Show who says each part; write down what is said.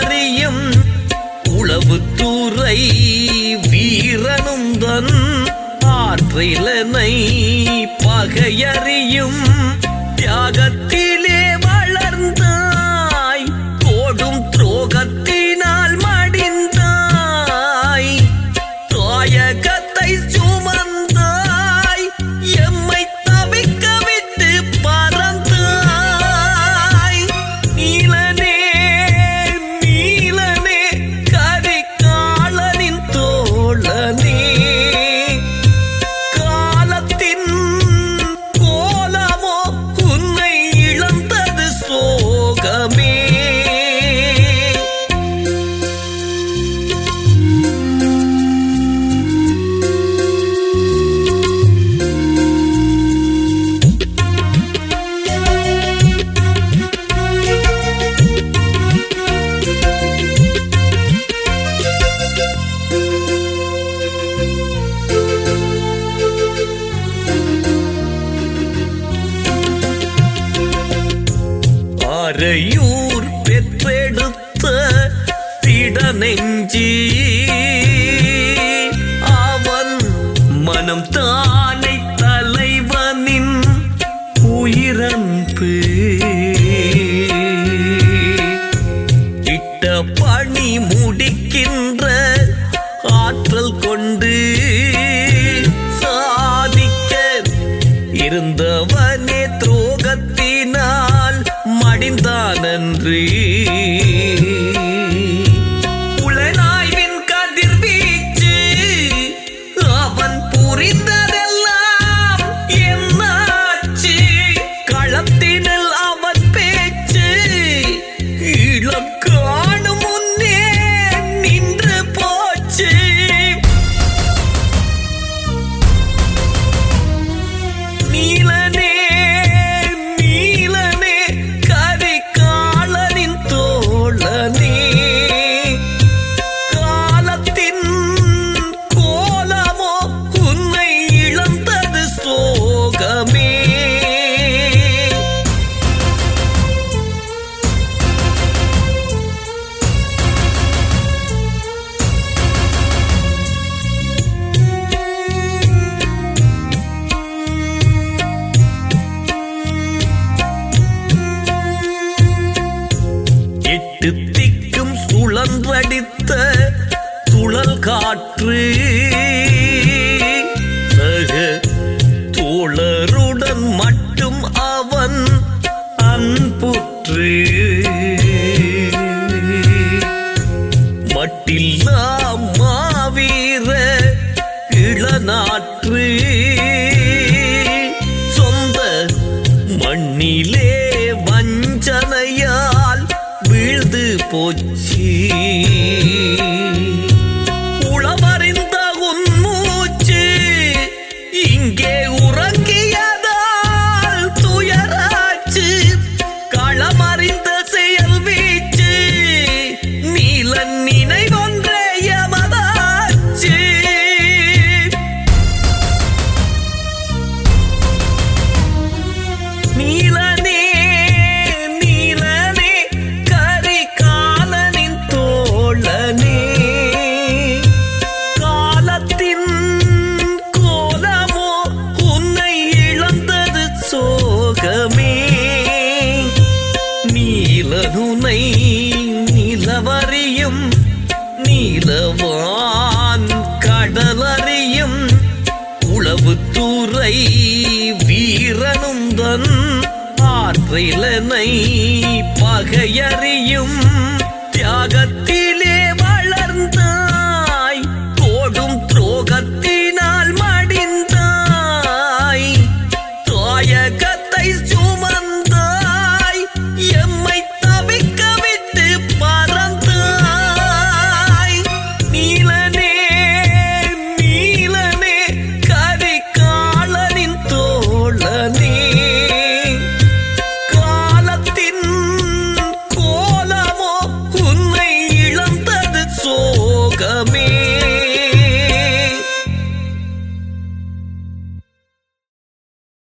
Speaker 1: கடலறியும் உளவுத்துறை வீரனும் தன் ஆற்றிலனை பகையறியும் தியாகத்திலே வளர்ந்தாய் கோடும் துரோகத்தினால் மடிந்தாய் தாயகத்தை சுமந்தாய் எம்மை தவிக்க விட்டு பறந்தாய் நீலனே நீலனே கரிகாலனின் தோழனே காலத்தின் கோலமோ உன்னை இழந்தது சோகமே அரையூர் பெற்றெடுத்த திடநெஞ்சி அவன் மனம் தானை தலைவனின் உயிரன்பு இட்ட பணி முடிக்கின்ற ஆற்றல் கொண்டு சாதிக்க இருந்தவனே துரோகத்தினால் மடிந்தானன்று உளநாய்வின் கதிர்வீச்சு அவன் புரிந்ததெல்லாம் என்னாச்சு களத்தினில் அவன் பேச்சு இளம் காணும் முன்னே நின்று போச்சு நீலனே நீலனே கரிகாலனின் தோழனே காலத்தின் கோலமோ உன்னை இழந்தது சோகமே எட்டு திக்கும் சுழன்றடித்த சுழல் காற்று சக தோழருடன் மட்டும் அவன் அன்புற்று மட்டில்லா மாவீர இளநாற்று சொந்த மண்ணிலே வஞ்சனையால் வீழ்ந்து போச்சு உளவறிந்த உன் மூச்சு இங்கே உறங்கியதால் துயராச்சு களமறிந்த செயல் வீச்சு நீலன் நினைவொன்றே எமதாச்சு நீலனே நீலனே கரிகாலனின் தோழனே காலத்தின் கோலமோ உன்னை இழந்தது சோகமே நீலனுனை நிலவறியும் நீலவான் கடலறியும் உளவுத்துறை வீரனும் தன் ஆற்றிலனை பகையறியும் தியாகத்திலே